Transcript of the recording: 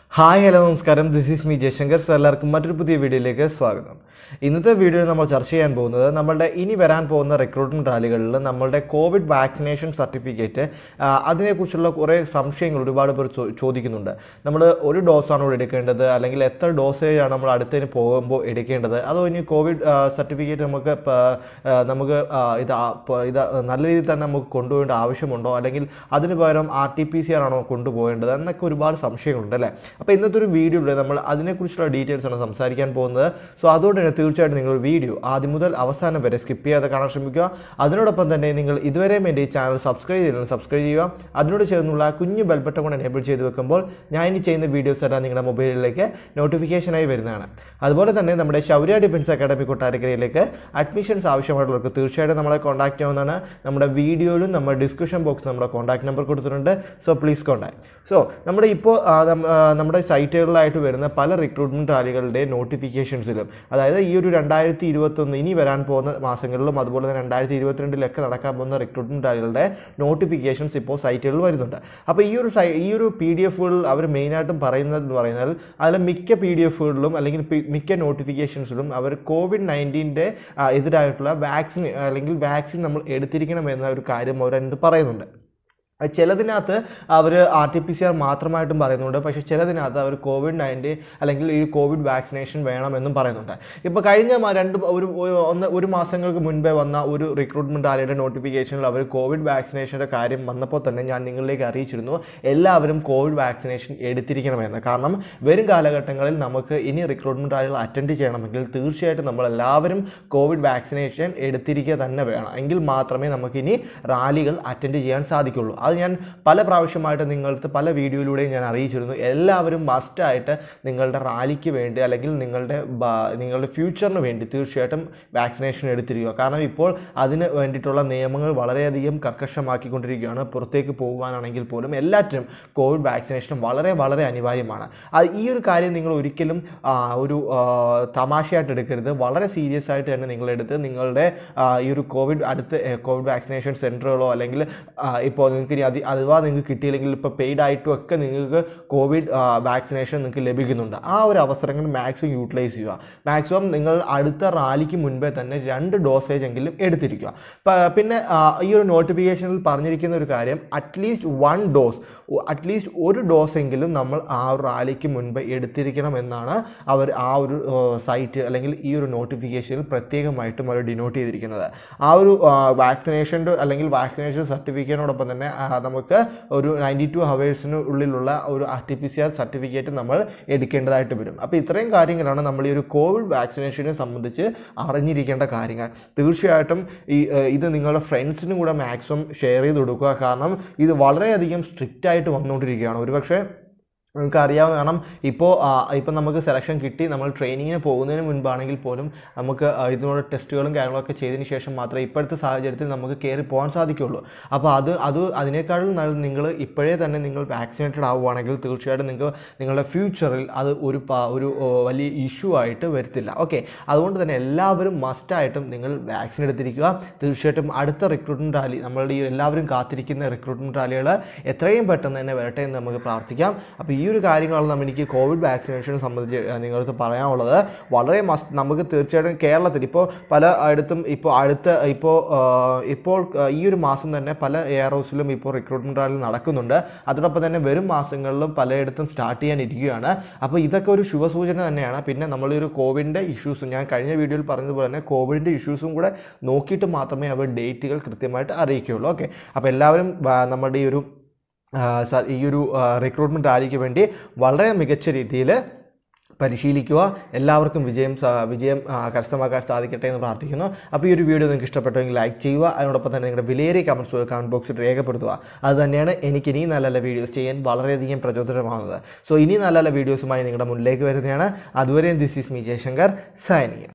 hi hello നമസ്കാരം this is me Jayashankar so എല്ലാവർക്കും മറ്റൊരു പുതിയ വീഡിയോയിലേക്ക് സ്വാഗതം ഇന്നത്തെ വീഡിയോയിൽ നമ്മൾ ചർച്ച ചെയ്യാൻ പോകുന്നത് നമ്മളുടെ ഇനി വരാൻ പോകുന്ന റിക്രൂട്ട്മെൻറ്റ് റാലികളിൽ നമ്മളുടെ കോവിഡ് വാക്സിനേഷൻ സർട്ടിഫിക്കറ്റ് അതിനെക്കുറിച്ചുള്ള കുറേ സംശയങ്ങൾ ഒരുപാട് പേർ ചോ- ചോദിക്കുന്നുണ്ട് നമ്മൾ ഒരു ഡോസാണോ എടുക്കേണ്ടത് അല്ലെങ്കിൽ എത്ര ഡോസേജ് ആണ് നമ്മൾ അടുത്തതിന് പോകുമ്പോൾ എടുക്കേണ്ടത് അതോ ഇനി കോവിഡ് സർട്ടിഫിക്കറ്റ് നമുക്ക് പ- ആ, നമുക്ക് ആ, ഇത് ആ, പ- ഇത് നല്ല രീതിയിൽ തന്നെ നമുക്ക് കൊണ്ടുപോകേണ്ട ആവശ്യമുണ്ടോ അല്ലെങ്കിൽ അതിന് പകരം R T P C R ആണോ കൊണ്ടുപോകേണ്ടത് എന്നൊക്കെ ഒരുപാട് സംശയങ്ങളുണ്ട് അല്ലേ അപ്പോൾ ഇന്നത്തെ ഒരു വീഡിയോയിൽ നമ്മൾ അതിനെക്കുറിച്ചുള്ള ഡീറ്റെയിൽസ് ആണ് സംസാരിക്കാൻ പോകുന്നത് സോ അതുകൊണ്ട് തന്നെ തീർച്ചയായിട്ടും നിങ്ങൾ വീഡിയോ ആദ്യം മുതൽ അവസാനം വരെ സ്കിപ്പ് ചെയ്യാതെ കാണാൻ ശ്രമിക്കുക അതിനോടൊപ്പം തന്നെ നിങ്ങൾ ഇതുവരെയും എൻ്റെ ഈ ചാനൽ സബ്സ്ക്രൈബ് ചെയ്തില്ലെങ്കിൽ സബ്സ്ക്രൈബ് ചെയ്യുക അതിനോട് ചേർന്നുള്ള കുഞ്ഞു ബെൽബട്ടൺ കൂടെ എനേബിൾ ചെയ്ത് വെക്കുമ്പോൾ ഞാൻ ഇനി ചെയ്യുന്ന വീഡിയോസ് എല്ലാം നിങ്ങളുടെ മൊബൈലിലേക്ക് നോട്ടിഫിക്കേഷനായി വരുന്നതാണ് അതുപോലെ തന്നെ നമ്മുടെ ശൗര്യ ഡിഫൻസ് അക്കാഡമി കൊട്ടാരക്കരയിലേക്ക് അഡ്മിഷൻസ് ആവശ്യമായിട്ടുള്ളവർക്ക് തീർച്ചയായിട്ടും നമ്മളെ കോൺടാക്ട് ചെയ്യാവുന്നതാണ് നമ്മുടെ വീഡിയോയിലും നമ്മുടെ ഡിസ്ക്രിപ്ഷൻ ബോക്സ് നമ്മുടെ കോൺടാക്ട് നമ്പർ കൊടുത്തിട്ടുണ്ട് സോ പ്ലീസ് കോൺടാക്ട് സോ നമ്മുടെ ഇപ്പോൾ ആ, നം- ആ, നമ്മുടെ സൈറ്റുകളിലായിട്ട് വരുന്ന പല റിക്രൂട്ട്മെൻറ്റ് റാലികളുടെ നോട്ടിഫിക്കേഷൻസിലും അതായത് ഈ ഒരു രണ്ടായിരത്തി ഇരുപത്തൊന്ന് ഇനി വരാൻ പോകുന്ന മാസങ്ങളിലും അതുപോലെ തന്നെ രണ്ടായിരത്തി ഇരുപത്തിരണ്ടിലൊക്കെ നടക്കാൻ പോകുന്ന റിക്രൂട്ട്മെൻറ്റ് റാലികളുടെ നോട്ടിഫിക്കേഷൻസ് ഇപ്പോൾ സൈറ്റുകളിൽ വരുന്നുണ്ട് അപ്പോൾ ഈ ഒരു സൈ ഈ ഒരു പി ഡി എഫുകൾ അവർ മെയിനായിട്ടും പറയുന്നത് എന്ന് പറയുന്നത് അതിൽ മിക്ക പി ഡി എഫുകളിലും അല്ലെങ്കിൽ പി- മിക്ക നോട്ടിഫിക്കേഷൻസിലും അവർ കോവിഡ് നയൻറ്റീൻ്റെ എതിരായിട്ടുള്ള വാക്സിൻ അല്ലെങ്കിൽ വാക്സിൻ നമ്മൾ എടുത്തിരിക്കണം എന്ന ഒരു കാര്യം അവർ അതിനകത്ത് പറയുന്നുണ്ട് അത് ചിലതിനകത്ത് അവർ R T P C R മാത്രമായിട്ടും പറയുന്നുണ്ട് പക്ഷേ ചിലതിനകത്ത് അവർ കോവിഡ് നയൻറ്റീൻ അല്ലെങ്കിൽ ഈ കോവിഡ് വാക്സിനേഷൻ വേണമെന്നും പറയുന്നുണ്ട് ഇപ്പോൾ കഴിഞ്ഞ മ- രണ്ട് ഒരു ഒരു- ഒന്ന് ഒരു മാസങ്ങൾക്ക് മുൻപേ വന്ന ഒരു റിക്രൂട്ട്മെൻറ്റ് റാലിയുടെ നോട്ടിഫിക്കേഷനിൽ അവർ കോവിഡ് വാക്സിനേഷൻ്റെ കാര്യം വന്നപ്പോൾ തന്നെ ഞാൻ നിങ്ങളിലേക്ക് അറിയിച്ചിരുന്നു എല്ലാവരും കോവിഡ് വാക്സിനേഷൻ എടുത്തിരിക്കണമെന്ന് കാരണം വരും കാലഘട്ടങ്ങളിൽ നമുക്ക് ഇനി റിക്രൂട്ട്മെൻറ്റ് റാലികൾ അറ്റൻഡ് ചെയ്യണമെങ്കിൽ തീർച്ചയായിട്ടും നമ്മൾ എല്ലാവരും കോവിഡ് വാക്സിനേഷൻ എടുത്തിരിക്കുക തന്നെ വേണം എങ്കിൽ മാത്രമേ നമുക്കിനി റാലികൾ അറ്റൻഡ് ചെയ്യാൻ സാധിക്കുള്ളൂ അത് ഞാൻ പല പ്രാവശ്യമായിട്ട് നിങ്ങൾക്ക് പല വീഡിയോയിലൂടെയും ഞാൻ അറിയിച്ചിരുന്നു എല്ലാവരും മസ്റ്റായിട്ട് നിങ്ങളുടെ റാലിക്ക് വേണ്ടി അല്ലെങ്കിൽ നിങ്ങളുടെ ബ- നിങ്ങളുടെ ഫ്യൂച്ചറിന് വേണ്ടി തീർച്ചയായിട്ടും വാക്സിനേഷൻ എടുത്തിരിക്കുക കാരണം ഇപ്പോൾ അതിന് വേണ്ടിയിട്ടുള്ള നിയമങ്ങൾ വളരെയധികം കർക്കശമാക്കിക്കൊണ്ടിരിക്കുകയാണ് പുറത്തേക്ക് പോകുവാനാണെങ്കിൽ പോലും എല്ലാറ്റിനും കോവിഡ് വാക്സിനേഷൻ വളരെ വളരെ അനിവാര്യമാണ് അത് ഈ ഒരു കാര്യം നിങ്ങൾ ഒരിക്കലും ആ, ഒരു ആ, തമാശയായിട്ട് എടുക്കരുത് വളരെ സീരിയസ് ആയിട്ട് തന്നെ നിങ്ങളെടുത്ത് നിങ്ങളുടെ ആ, ഈ ഒരു കോവിഡ് അടുത്ത് ഏ, കോവിഡ് വാക്സിനേഷൻ സെൻറ്ററുകളോ അല്ലെങ്കിൽ ആ, ഇപ്പോൾ നിങ്ങൾക്ക് ഇനി അതി അഥവാ നിങ്ങൾക്ക് കിട്ടിയില്ലെങ്കിൽ ഇപ്പോൾ പെയ്ഡ് ആയിട്ടും ഒക്കെ നിങ്ങൾക്ക് കോവിഡ് ആ, വാക്സിനേഷൻ നിങ്ങൾക്ക് ലഭിക്കുന്നുണ്ട് ആ ഒരു അവസരങ്ങൾ മാക്സിമം യൂട്ടിലൈസ് ചെയ്യുക മാക്സിമം നിങ്ങൾ അടുത്ത റാലിക്ക് മുൻപേ തന്നെ രണ്ട് ഡോസേജ് എങ്കിലും എടുത്തിരിക്കുക പ- പിന്നെ ആ, ഈ ഒരു നോട്ടിഫിക്കേഷനിൽ പറഞ്ഞിരിക്കുന്ന ഒരു കാര്യം അറ്റ്ലീസ്റ്റ് വൺ ഡോസ് അറ്റ്ലീസ്റ്റ് ഒരു ഡോസ് എങ്കിലും നമ്മൾ ആ ഒരു റാലിക്ക് മുൻപ് എടുത്തിരിക്കണം എന്നാണ് അവർ ആ ഒരു സൈറ്റ് അല്ലെങ്കിൽ ഈ ഒരു നോട്ടിഫിക്കേഷനിൽ പ്രത്യേകമായിട്ടും അവർ ഡിനോട്ട് ചെയ്തിരിക്കുന്നത് ആ ഒരു വാക്സിനേഷൻ്റെ അല്ലെങ്കിൽ വാക്സിനേഷൻ സർട്ടിഫിക്കറ്റിനോടൊപ്പം തന്നെ ആ, നമുക്ക് ഒരു നയൻറ്റി ടു ഹവേഴ്സിന് ഉള്ളിലുള്ള ഒരു R T P C R certificate നമ്മൾ എടുക്കേണ്ടതായിട്ട് വരും അപ്പോൾ ഇത്രയും കാര്യങ്ങളാണ് നമ്മൾ ഈ ഒരു കോവിഡ് വാക്സിനേഷനെ സംബന്ധിച്ച് അറിഞ്ഞിരിക്കേണ്ട കാര്യങ്ങൾ തീർച്ചയായിട്ടും ഈ ഏഹ്, ഇത് നിങ്ങളുടെ ഫ്രണ്ട്സിനും കൂടെ മാക്സിമം ഷെയർ ചെയ്ത് കൊടുക്കുക കാരണം ഇത് വളരെയധികം സ്ട്രിക്റ്റ് ആയിട്ട് വന്നുകൊണ്ടിരിക്കുകയാണ് ഒരുപക്ഷെ നിങ്ങൾക്ക് അറിയാവുന്ന കാരണം ഇപ്പോൾ ഇപ്പം നമുക്ക് സെലക്ഷൻ കിട്ടി നമ്മൾ ട്രെയിനിങ്ങിന് പോകുന്നതിന് മുൻപാണെങ്കിൽ പോലും നമുക്ക് ആ, ഇതിനുള്ള ടെസ്റ്റുകളും കാര്യങ്ങളൊക്കെ ചെയ്തതിന് ശേഷം മാത്രമേ ഇപ്പോഴത്തെ സാഹചര്യത്തിൽ നമുക്ക് കയറി പോകാൻ സാധിക്കുള്ളൂ അപ്പോൾ അത് അത് അതിനേക്കാളും നല്ല നിങ്ങൾ ഇപ്പോഴേ തന്നെ നിങ്ങൾ വാക്സിനേറ്റഡ് ആവുകയാണെങ്കിൽ തീർച്ചയായിട്ടും നിങ്ങൾക്ക് നിങ്ങളുടെ ഫ്യൂച്ചറിൽ അത് ഒരു പ- ഒരു ഓ, വലിയ ഇഷ്യൂ ആയിട്ട് വരത്തില്ല ഓക്കെ അതുകൊണ്ട് തന്നെ എല്ലാവരും മസ്റ്റായിട്ടും നിങ്ങൾ വാക്സിൻ എടുത്തിരിക്കുക തീർച്ചയായിട്ടും അടുത്ത റിക്രൂട്ട്മെൻറ്റ് റാലി നമ്മളുടെ ഈ എല്ലാവരും കാത്തിരിക്കുന്ന റിക്രൂട്ട്മെൻറ്റ് റാലികൾ എത്രയും പെട്ടെന്ന് തന്നെ വരട്ടെ എന്ന് നമുക്ക് പ്രാർത്ഥിക്കാം അപ്പോൾ ഈ ഒരു കാര്യങ്ങളാണ് നമ്മൾ എനിക്ക് കോവിഡ് വാക്സിനേഷനെ സംബന്ധിച്ച് ഏഹ്, നിങ്ങളടുത്ത് പറയാനുള്ളത് വളരെ മസ്റ്റ് നമുക്ക് തീർച്ചയായിട്ടും കേരളത്തിൽ ഇപ്പോൾ പല അടുത്തും ഇപ്പോൾ അടുത്ത ഇപ്പോൾ ആഹ്, ഇപ്പോൾ ആഹ്, ഈ ഒരു മാസം തന്നെ പല എയർ ഹൗസിലും ഇപ്പോൾ റിക്രൂട്ട്മെൻറ്റ് റാലി നടക്കുന്നുണ്ട് അതോടൊപ്പം തന്നെ വരും മാസങ്ങളിലും പലയിടത്തും സ്റ്റാർട്ട് ചെയ്യാനിരിക്കുകയാണ് അപ്പോൾ ഇതൊക്കെ ഒരു ശുഭസൂചന തന്നെയാണ് പിന്നെ നമ്മളൊരു കോവിഡിൻ്റെ ഇഷ്യൂസും ഞാൻ കഴിഞ്ഞ വീഡിയോയിൽ പറഞ്ഞതുപോലെ തന്നെ കോവിഡിൻ്റെ ഇഷ്യൂസും കൂടെ നോക്കിയിട്ട് മാത്രമേ അവർ ഡേറ്റുകൾ കൃത്യമായിട്ട് അറിയിക്കുകയുള്ളൂ ഓക്കെ അപ്പോൾ എല്ലാവരും ആ, നമ്മുടെ ഈ ഒരു ആ, സ- ഈ ഒരു റിക്രൂട്ട്മെൻറ്റ് റാലിക്ക് വേണ്ടി വളരെ മികച്ച രീതിയിൽ പരിശീലിക്കുക എല്ലാവർക്കും വിജയം സ- വിജയം ആ, കരസ്ഥമാക്കാൻ സാധിക്കട്ടെ എന്ന് പ്രാർത്ഥിക്കുന്നു അപ്പോൾ ഈ ഒരു വീഡിയോ നിങ്ങൾക്ക് ഇഷ്ടപ്പെട്ടുവെങ്കിൽ ലൈക്ക് ചെയ്യുക അതിനോടൊപ്പം തന്നെ നിങ്ങളുടെ വിലയേറിയ കമൻസ് കമൻറ്റ് ബോക്സിൽ രേഖപ്പെടുത്തുക അത് തന്നെയാണ് എനിക്ക് ഇനി നല്ല നല്ല വീഡിയോസ് ചെയ്യാൻ വളരെയധികം പ്രചോദനമാകുന്നത് സോ ഇനി നല്ല നല്ല വീഡിയോസുമായി നിങ്ങളുടെ മുന്നിലേക്ക് വരുന്നതാണ് അതുവരെയും ദിസ് ഈസ് മീ ജയശങ്കർ സൈനിക